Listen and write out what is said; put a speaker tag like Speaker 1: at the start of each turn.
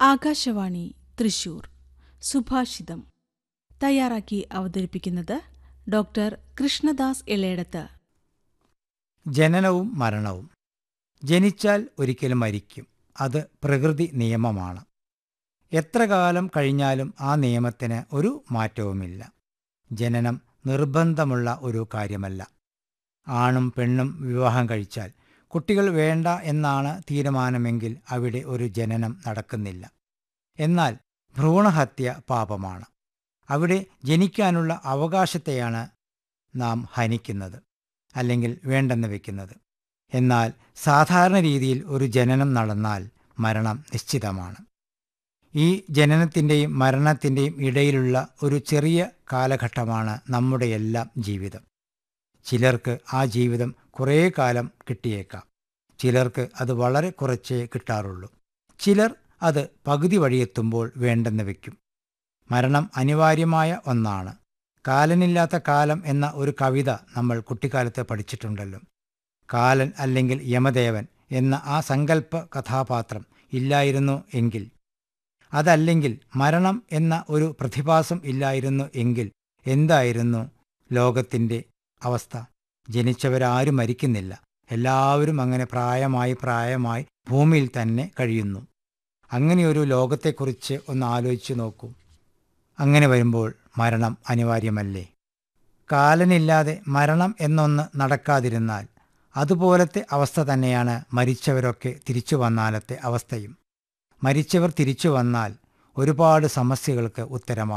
Speaker 1: ആകാശവാണി തൃശൂർ സുഭാഷിതം തയ്യാറാക്കി അവതരിപ്പിക്കുന്നത് ഡോക്ടർ കൃഷ്ണദാസ് ഇളയടത്ത്
Speaker 2: ജനനവും മരണവും ജനിച്ചാൽ ഒരിക്കലും മരിക്കും അത് പ്രകൃതി നിയമമാണ് എത്ര കാലം കഴിഞ്ഞാലും ആ നിയമത്തിന് ഒരു മാറ്റവുമില്ല ജനനം നിർബന്ധമുള്ള ഒരു കാര്യമല്ല ആണും പെണ്ണും വിവാഹം കഴിച്ചാൽ കുട്ടികൾ വേണ്ട എന്നാണ് തീരുമാനമെങ്കിൽ അവിടെ ഒരു ജനനം നടക്കുന്നില്ല എന്നാൽ ഭ്രൂണഹത്യ പാപമാണ് അവിടെ ജനിക്കാനുള്ള അവകാശത്തെയാണ് നാം ഹനിക്കുന്നത് അല്ലെങ്കിൽ വേണ്ടെന്ന് വെക്കുന്നത് എന്നാൽ സാധാരണ രീതിയിൽ ഒരു ജനനം നടന്നാൽ മരണം നിശ്ചിതമാണ് ഈ ജനനത്തിൻ്റെയും മരണത്തിൻ്റെയും ഇടയിലുള്ള ഒരു ചെറിയ കാലഘട്ടമാണ് നമ്മുടെ എല്ലാം ജീവിതം ചിലർക്ക് ആ ജീവിതം കുറേ കാലം കിട്ടിയേക്കാം ചിലർക്ക് അത് വളരെ കുറച്ചേ കിട്ടാറുള്ളൂ ചിലർ അത് പകുതി വഴിയെത്തുമ്പോൾ വേണ്ടെന്ന് വെക്കും മരണം അനിവാര്യമായ ഒന്നാണ് കാലനില്ലാത്ത കാലം എന്ന ഒരു കവിത നമ്മൾ കുട്ടിക്കാലത്ത് പഠിച്ചിട്ടുണ്ടല്ലോ കാലൻ അല്ലെങ്കിൽ യമദേവൻ എന്ന ആ സങ്കല്പ കഥാപാത്രം ഇല്ലായിരുന്നു എങ്കിൽ അതല്ലെങ്കിൽ മരണം എന്ന ഒരു പ്രതിഭാസം ഇല്ലായിരുന്നു എങ്കിൽ എന്തായിരുന്നു ലോകത്തിൻ്റെ അവസ്ഥ ജനിച്ചവരാരും മരിക്കുന്നില്ല എല്ലാവരും അങ്ങനെ പ്രായമായി പ്രായമായി ഭൂമിയിൽ തന്നെ കഴിയുന്നു അങ്ങനെയൊരു ലോകത്തെക്കുറിച്ച് ഒന്ന് ആലോചിച്ച് നോക്കൂ അങ്ങനെ വരുമ്പോൾ മരണം അനിവാര്യമല്ലേ കാലനില്ലാതെ മരണം എന്നൊന്ന് നടക്കാതിരുന്നാൽ അതുപോലത്തെ അവസ്ഥ തന്നെയാണ് മരിച്ചവരൊക്കെ തിരിച്ചു വന്നാലത്തെ അവസ്ഥയും മരിച്ചവർ തിരിച്ചു വന്നാൽ ഒരുപാട് സമസ്യകൾക്ക് ഉത്തരമാണ്